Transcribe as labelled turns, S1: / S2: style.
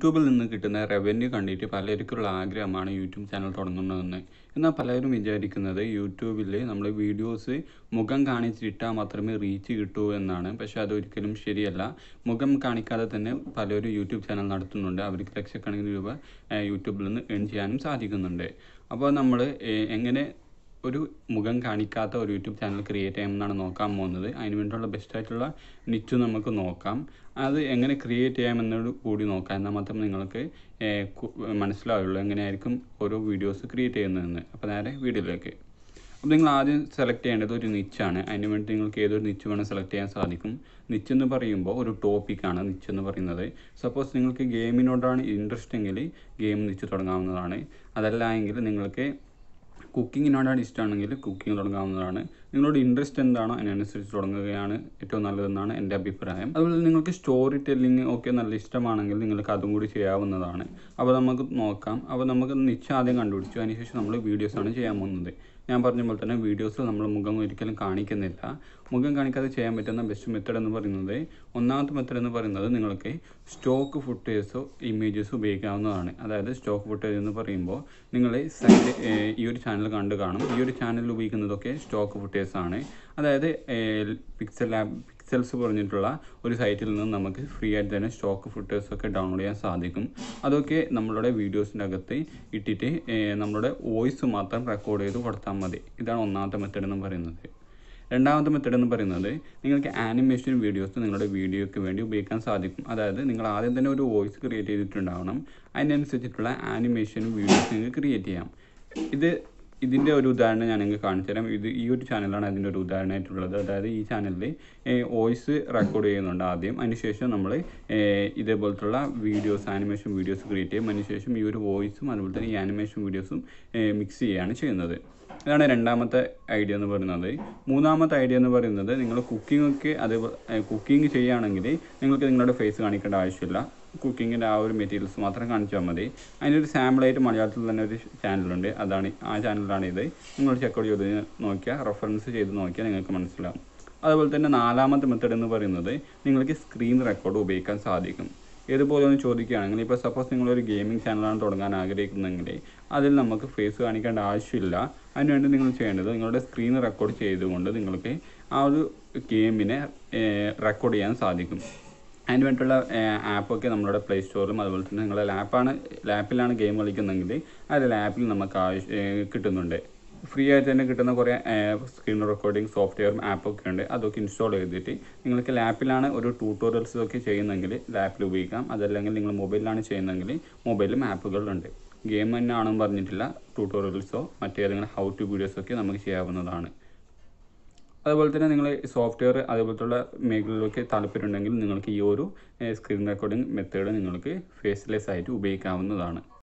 S1: യൂട്യൂബിൽ നിന്ന് കിട്ടുന്ന റവന്യൂ കണ്ടിട്ട് പലർക്കുള്ള ആഗ്രഹമാണ് യൂട്യൂബ് ചാനൽ തുടങ്ങണമെന്ന് എന്നാൽ പലരും വിചാരിക്കുന്നത് യൂട്യൂബിൽ നമ്മൾ വീഡിയോസ് മുഖം കാണിച്ചിട്ടാൽ മാത്രമേ റീച്ച് കിട്ടൂ എന്നാണ് പക്ഷെ അതൊരിക്കലും ശരിയല്ല മുഖം കാണിക്കാതെ തന്നെ പലരും യൂട്യൂബ് ചാനൽ നടത്തുന്നുണ്ട് അവർക്ക് ലക്ഷക്കണക്കിന് രൂപ ഏഹ്, യൂട്യൂബിൽ നിന്ന് ഏൺ ചെയ്യാനും സാധിക്കുന്നുണ്ട് അപ്പോൾ നമ്മൾ എങ്ങനെ ഒരു മുഖം കാണിക്കാത്ത ഒരു യൂട്യൂബ് ചാനൽ ക്രിയേറ്റ് ചെയ്യാമെന്നാണ് നോക്കാൻ പോകുന്നത് അതിന് വേണ്ടിയുള്ള ബെസ്റ്റ് ആയിട്ടുള്ള നിച്ച് നമുക്ക് നോക്കാം അത് എങ്ങനെ ക്രിയേറ്റ് ചെയ്യാമെന്നോട് കൂടി നോക്കാം എന്നാൽ മാത്രം നിങ്ങൾക്ക് ഏർ, കു- മനസ്സിലാവുള്ളൂ എങ്ങനെയായിരിക്കും ഓരോ വീഡിയോസ് ക്രിയേറ്റ് ചെയ്യുന്നതെന്ന് അപ്പോൾ നേരെ വീഡിയോയിലേക്ക് അപ്പോൾ നിങ്ങൾ ആദ്യം സെലക്ട് ചെയ്യേണ്ടത് ഒരു നിച്ചാണ് അതിന് വേണ്ടി നിങ്ങൾക്ക് ഏതൊരു നിച്ച് വേണം സെലക്ട് ചെയ്യാൻ സാധിക്കും നിച്ച് എന്ന് പറയുമ്പോൾ ഒരു ടോപ്പിക്കാണ് നിച്ച് എന്ന് പറയുന്നത് സപ്പോസ് നിങ്ങൾക്ക് ഗെയിമിനോടാണ് ഇൻട്രസ്റ്റ് എങ്കിൽ ഗെയിം നിച്ച് തുടങ്ങാവുന്നതാണ് അതല്ല എങ്കിൽ നിങ്ങൾക്ക് കുക്കിങ്ങിനോടാണ് ഇഷ്ടമാണെങ്കിൽ കുക്കിംഗ് തുടങ്ങാവുന്നതാണ് നിങ്ങളോട് ഇൻട്രസ്റ്റ് എന്താണോ അതിനനുസരിച്ച് തുടങ്ങുകയാണ് ഏറ്റവും നല്ലതെന്നാണ് എൻ്റെ അഭിപ്രായം അതുപോലെ നിങ്ങൾക്ക് സ്റ്റോറി ടെല്ലിംഗ് ഒക്കെ നല്ല ഇഷ്ടമാണെങ്കിൽ നിങ്ങൾക്ക് അതും കൂടി ചെയ്യാവുന്നതാണ് അപ്പോൾ നമുക്ക് നോക്കാം അപ്പോൾ നമുക്ക് നിശ്ചയം ആദ്യം കണ്ടുപിടിച്ചു അതിനുശേഷം നമ്മൾ വീഡിയോസാണ് ചെയ്യാൻ പോകുന്നത് ഞാൻ പറഞ്ഞ പോലെ തന്നെ വീഡിയോസിൽ നമ്മൾ മുഖം ഒരിക്കലും കാണിക്കുന്നില്ല മുഖം കാണിക്കാതെ ചെയ്യാൻ പറ്റുന്ന ബെസ്റ്റ് മെത്തേഡ് എന്ന് പറയുന്നത് ഒന്നാമത്തെ മെത്തേഡ് എന്ന് പറയുന്നത് നിങ്ങൾക്ക് സ്റ്റോക്ക് ഫുട്ടേഴ്സോ ഇമേജസ് ഉപയോഗിക്കാവുന്നതാണ് അതായത് സ്റ്റോക്ക് ഫുട്ടേജ് എന്ന് പറയുമ്പോൾ നിങ്ങൾ സൈഡ് ഈ ഒരു ചാനൽ കണ്ട് കാണും ഈ ഒരു ചാനലിൽ ഉപയോഗിക്കുന്നതൊക്കെ സ്റ്റോക്ക് ഫുട്ടേഴ്സ് ആണ് അതായത് പിക്സൽ ലാബ് പിക്സൽസ് പറഞ്ഞിട്ടുള്ള ഒരു സൈറ്റിൽ നിന്ന് നമുക്ക് ഫ്രീ ആയിട്ട് തന്നെ സ്റ്റോക്ക് ഫുട്ടേഴ്സ് ഒക്കെ ഡൗൺലോഡ് ചെയ്യാൻ സാധിക്കും അതൊക്കെ നമ്മളുടെ വീഡിയോസിൻ്റെ അകത്ത് ഇട്ടിട്ട് ഏർ, നമ്മളുടെ വോയിസ് മാത്രം റെക്കോർഡ് ചെയ്ത് കൊടുത്താൽ മതി ഇതാണ് ഒന്നാമത്തെ മെത്തേഡ് എന്ന് പറയുന്നത് രണ്ടാമത്തെ മെത്തേഡ് എന്ന് പറയുന്നത് നിങ്ങൾക്ക് ആനിമേഷൻ വീഡിയോസ് നിങ്ങളുടെ വീഡിയോയ്ക്ക് വേണ്ടി ഉപയോഗിക്കാൻ സാധിക്കും അതായത് നിങ്ങൾ ആദ്യം തന്നെ ഒരു വോയിസ് ക്രിയേറ്റ് ചെയ്തിട്ടുണ്ടാവണം അതിനനുസരിച്ചിട്ടുള്ള ആനിമേഷൻ വീഡിയോസ് നിങ്ങൾക്ക് ക്രിയേറ്റ് ചെയ്യാം ഇത് ഇതിൻ്റെ ഒരു ഉദാഹരണം ഞാൻ നിങ്ങൾക്ക് കാണിച്ചു തരാം ഇത് ഈ ഒരു ചാനലാണ് അതിൻ്റെ ഒരു ഉദാഹരണമായിട്ടുള്ളത് അതായത് ഈ ചാനലിൽ വോയിസ് റെക്കോർഡ് ചെയ്യുന്നുണ്ട് ആദ്യം അതിനുശേഷം നമ്മൾ ഇതേപോലത്തുള്ള വീഡിയോസ് ആനിമേഷൻ വീഡിയോസ് ക്രിയേറ്റ് ചെയ്യും അതിനുശേഷം ഈ ഒരു വോയിസും അതുപോലെ തന്നെ ഈ ആനിമേഷൻ വീഡിയോസും മിക്സ് ചെയ്യുകയാണ് ചെയ്യുന്നത് ഇതാണ് രണ്ടാമത്തെ ഐഡിയ എന്ന് പറയുന്നത് മൂന്നാമത്തെ ഐഡിയ എന്ന് പറയുന്നത് നിങ്ങൾ കുക്കിംഗ് ഒക്കെ അതേപോലെ കുക്കിംഗ് ചെയ്യുകയാണെങ്കിൽ നിങ്ങൾക്ക് നിങ്ങളുടെ ഫേസ് കാണിക്കേണ്ട ആവശ്യമില്ല കുക്കിങ്ങിൻ്റെ ആ ഒരു മെറ്റീരിയൽസ് മാത്രം കാണിച്ചാൽ മതി അതിനൊരു സാമ്പിളായിട്ട് മലയാളത്തിൽ തന്നെ ഒരു ചാനലുണ്ട് അതാണ് ആ ചാനലാണ് ഇത് നിങ്ങൾ ചെക്കൗട്ട് ചെയ്ത് നോക്കിയാൽ റെഫറൻസ് ചെയ്ത് നോക്കിയാൽ നിങ്ങൾക്ക് മനസ്സിലാവും അതുപോലെ തന്നെ നാലാമത്തെ മെത്തേഡ് എന്ന് പറയുന്നത് നിങ്ങൾക്ക് സ്ക്രീൻ റെക്കോർഡ് ഉപയോഗിക്കാൻ സാധിക്കും ഇതുപോലെ ഒന്ന് ചോദിക്കുകയാണെങ്കിൽ ഇപ്പോൾ സപ്പോസ് നിങ്ങളൊരു ഗെയിമിംഗ് ചാനലാണ് തുടങ്ങാൻ ആഗ്രഹിക്കുന്നതെങ്കിൽ അതിൽ നമുക്ക് ഫേസ് കാണിക്കേണ്ട ആവശ്യമില്ല അതിനുവേണ്ടി നിങ്ങൾ ചെയ്യേണ്ടത് നിങ്ങളുടെ സ്ക്രീൻ റെക്കോർഡ് ചെയ്തുകൊണ്ട് നിങ്ങൾക്ക് ആ ഒരു ഗെയിമിനെ റെക്കോർഡ് ചെയ്യാൻ സാധിക്കും അതിന് വേണ്ടിയിട്ടുള്ള ആപ്പൊക്കെ നമ്മുടെ പ്ലേ സ്റ്റോറിലും അതുപോലെ തന്നെ നിങ്ങളുടെ ലാപ്പാണ് ലാപ്പിലാണ് ഗെയിം കളിക്കുന്നതെങ്കിൽ ആ ഒരു ലാപ്പിൽ നമുക്ക് ആവശ്യ ഏർ കിട്ടുന്നുണ്ട് ഫ്രീ ആയിട്ട് തന്നെ കിട്ടുന്ന കുറേ സ്ക്രീൻ റെക്കോർഡിംഗ് സോഫ്റ്റ്വെയറും ആപ്പൊക്കെ ഉണ്ട് അതൊക്കെ ഇൻസ്റ്റാൾ ചെയ്തിട്ട് നിങ്ങൾക്ക് ലാപ്പിലാണ് ഒരു ട്യൂട്ടോറിയൽസ് ഒക്കെ ചെയ്യുന്നെങ്കിൽ ലാപ്പിൽ ഉപയോഗിക്കാം അതല്ലെങ്കിൽ നിങ്ങൾ മൊബൈലിലാണ് ചെയ്യുന്നതെങ്കിൽ മൊബൈലും ആപ്പുകളുണ്ട് ഗെയിം തന്നെ ആണെന്ന് പറഞ്ഞിട്ടില്ല ട്യൂട്ടോറിയൽസോ മറ്റേതെങ്കിലും ഹൗ ടു വീഡിയോസോ ഒക്കെ നമുക്ക് ചെയ്യാവുന്നതാണ് അതുപോലെ തന്നെ നിങ്ങൾ സോഫ്റ്റ്വെയർ അതേപോലത്തുള്ള മേഖലയിലൊക്കെ താല്പര്യമുണ്ടെങ്കിൽ നിങ്ങൾക്ക് ഈ ഒരു സ്ക്രീൻ റെക്കോർഡിംഗ് മെത്തേഡ് നിങ്ങൾക്ക് ഫേസ്ലെസ് ആയിട്ട് ഉപയോഗിക്കാവുന്നതാണ്